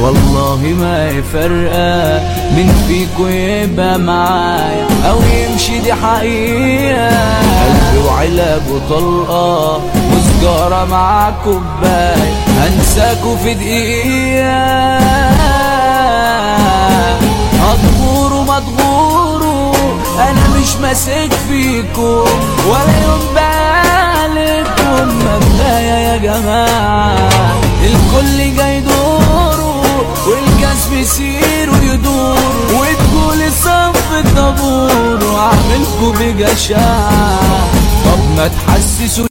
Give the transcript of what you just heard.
والله ما يفرقة من فيكو يبقى معايا او يمشي دي حقيقة قلبي وعلب وطلقة وسجارة مع كوباية هنساكوا في دقيقة هتغوروا ما تغوروا انا مش ماسك فيكم ولا يوم بالكم مبدايا يا جماعة الكل جاي دوره والكاس بيسير ويدور وتقول صف الطابور واعملكوا بجشاعة طب ما تحسسوا